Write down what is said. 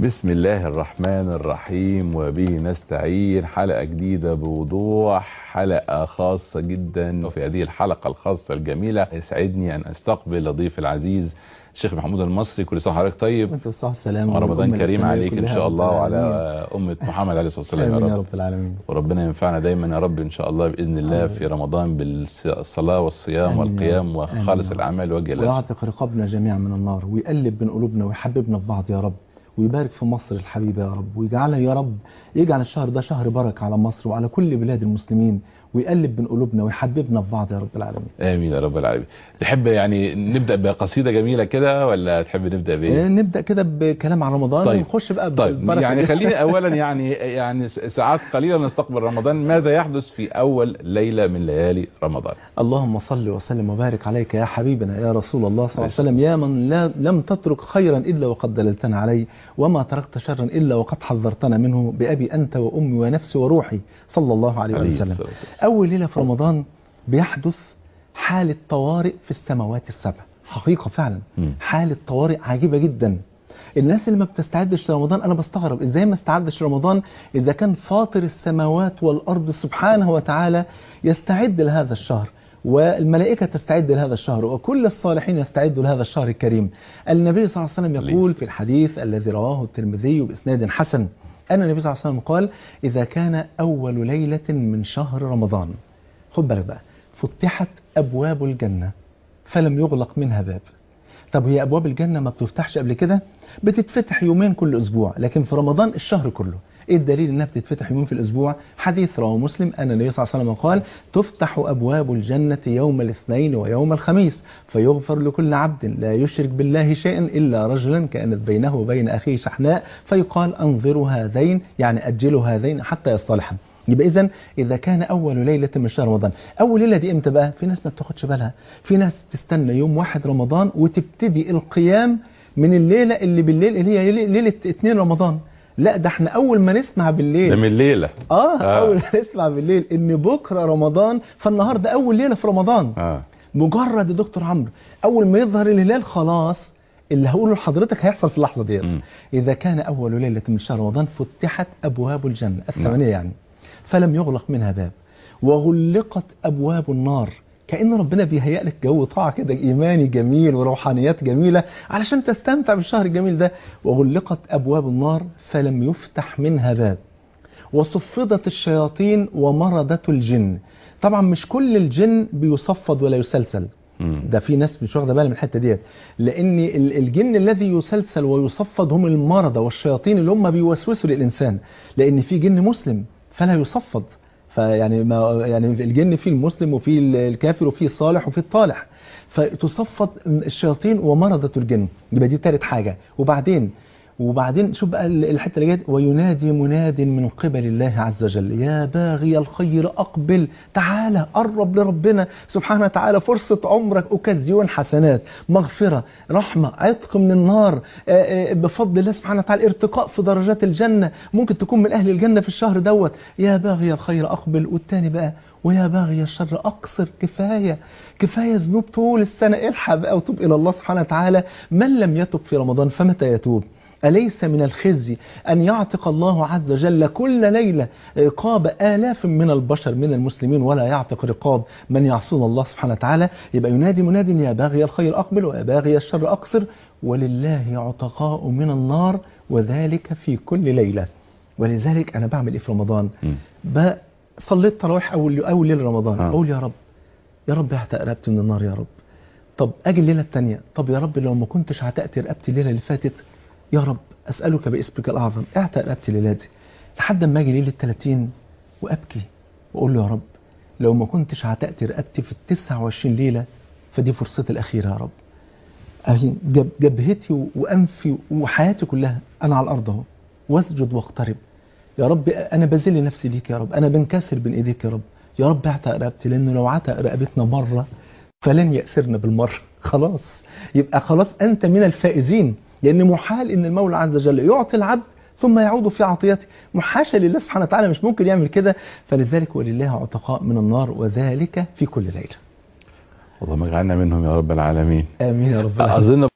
بسم الله الرحمن الرحيم وبه نستعين حلقة جديدة بوضوح حلقة خاصة جدا وفي هذه الحلقة الخاصة الجميلة يسعدني أن أستقبل ضيف العزيز الشيخ محمود المصري كل سنة وحضرتك طيب وانت بالصحة والسلام ورمضان كريم عليك إن كلها شاء رب الله وعلى العالمين. أمة محمد عليه الصلاة والسلام آمين يا يا رب رب العالمين وربنا ينفعنا دايما يا رب إن شاء الله بإذن الله آمين. في رمضان بالصلاة والصيام آمين يا والقيام رب. وخالص آمين يا رب. الأعمال وجه الله ويعتق رقابنا جميعا من النار ويقلب بين قلوبنا ويحببنا في بعض يا رب ويبارك في مصر الحبيبة يا رب ويجعلها يا رب يجعل الشهر ده شهر بركة على مصر وعلى كل بلاد المسلمين ويقلب بين قلوبنا ويحببنا في بعض يا رب العالمين آمين يا رب العالمين تحب يعني نبدأ بقصيدة جميلة كده ولا تحب نبدأ بإيه؟ آه، نبدأ كده بكلام عن رمضان طيب. ونخش بقى طيب بالبركة يعني دي. خليني اولا يعني يعني ساعات قليله نستقبل رمضان ماذا يحدث في اول ليله من ليالي رمضان اللهم صل وسلم وبارك عليك يا حبيبنا يا رسول الله صلى الله عليه وسلم يا من لا لم تترك خيرا إلا وقد دللتنا عليه وما تركت شرا إلا وقد حذرتنا منه بأبي أنت وأمي ونفسي وروحي صلى الله عليه عليه وسلم الصلاة والسلام. أول ليلة في رمضان بيحدث حالة طوارئ في السماوات السبع حقيقة فعلا مم. حالة طوارئ عجيبة جدا الناس اللي ما بتستعدش لرمضان انا بستغرب ازاي ما استعدش رمضان اذا كان فاطر السماوات والارض سبحانه وتعالى يستعد لهذا الشهر والملائكة تستعد لهذا الشهر وكل الصالحين يستعدوا لهذا الشهر الكريم النبي صلى الله عليه وسلم يقول في الحديث الذي رواه الترمذي بإسناد حسن أن النبي صلى الله عليه وسلم قال إذا كان أول ليلة من شهر رمضان خد بالك بقى فتحت أبواب الجنة فلم يغلق منها باب طب هي أبواب الجنة ما بتفتحش قبل كده بتتفتح يومين كل أسبوع لكن في رمضان الشهر كله ايه الدليل انها بتتفتح يومين في الاسبوع حديث رواه مسلم ان النبي صلى الله عليه وسلم قال تفتح ابواب الجنه يوم الاثنين ويوم الخميس فيغفر لكل عبد لا يشرك بالله شيئا الا رجلا كانت بينه وبين اخيه شحناء فيقال انظروا هذين يعني اجلوا هذين حتى يصطلحا يبقى اذا اذا كان اول ليله من شهر رمضان اول ليله دي امتى بقى في ناس ما بتاخدش بالها في ناس تستنى يوم واحد رمضان وتبتدي القيام من الليله اللي بالليل اللي هي ليله 2 رمضان لا ده احنا اول ما نسمع بالليل ده من ليله آه, آه. اول ما نسمع بالليل ان بكره رمضان فالنهارده اول ليله في رمضان اه مجرد يا دكتور عمرو اول ما يظهر الهلال خلاص اللي هقوله لحضرتك هيحصل في اللحظه ديت مم. اذا كان اول ليله من شهر رمضان فتحت ابواب الجنه نعم. الثمانيه يعني فلم يغلق منها باب وغلقت ابواب النار كأن ربنا بيهيئ لك جو طاعة كده إيماني جميل وروحانيات جميلة علشان تستمتع بالشهر الجميل ده وغلقت أبواب النار فلم يفتح منها باب وصفدت الشياطين ومرضت الجن طبعا مش كل الجن بيصفد ولا يسلسل مم. ده في ناس مش واخده بالها من الحته ديت لان ال- الجن الذي يسلسل ويصفد هم المرضى والشياطين اللي هم بيوسوسوا للانسان لان في جن مسلم فلا يصفد فيعني ما يعني الجن فيه المسلم وفيه ال- الكافر وفيه الصالح وفيه الطالح فتصفد الشياطين ومرضة الجن يبقى دي تالت حاجة وبعدين وبعدين شوف بقى ال- الحته اللي جت وينادي مناد من قبل الله عز وجل يا باغي الخير اقبل تعالى قرب لربنا سبحانه وتعالى فرصه عمرك اوكازيون حسنات مغفره رحمه عتق من النار آه، آه، بفضل الله سبحانه وتعالى ارتقاء في درجات الجنه ممكن تكون من اهل الجنه في الشهر دوت يا باغي الخير اقبل والتاني بقى ويا باغي الشر اقصر كفايه كفايه ذنوب طول السنه الحق بقى وتوب الى الله سبحانه وتعالى من لم يتب في رمضان فمتى يتوب أليس من الخزي أن يعتق الله عز وجل كل ليلة رقاب آلاف من البشر من المسلمين ولا يعتق رقاب من يعصون الله سبحانه وتعالى يبقى ينادي مناد يا باغي الخير أقبل ويا باغي الشر أقصر ولله عتقاء من النار وذلك في كل ليلة ولذلك أنا بعمل إيه في رمضان مم. ب- صليت تراويح أول أول ليلة رمضان آه. أقول يا رب يا رب اعتق رقبتي من النار يا رب طب اجي الليله الثانيه طب يا رب لو ما كنتش عتقت رقبتي الليله اللي فاتت يا رب اسالك باسمك الاعظم اعتق رقبتي الليله دي لحد ما اجي ليله 30 وابكي واقول له يا رب لو ما كنتش عتقت رقبتي في ال 29 ليله فدي فرصتي الاخيره يا رب اهي جب جبهتي و- وانفي وحياتي كلها انا على الارض اهو واسجد واقترب يا رب انا بذل نفسي ليك يا رب انا بنكسر بين ايديك يا رب يا رب اعتق رقبتي لانه لو عتق رقبتنا مره فلن يأسرنا بالمرة خلاص يبقى خلاص أنت من الفائزين لأن محال أن المولى عز وجل يعطي العبد ثم يعود في عطيته محاشا لله سبحانه وتعالى مش ممكن يعمل كده فلذلك ولله عتقاء من النار وذلك في كل ليلة اللهم اجعلنا منهم يا رب العالمين آمين يا رب العالمين اظن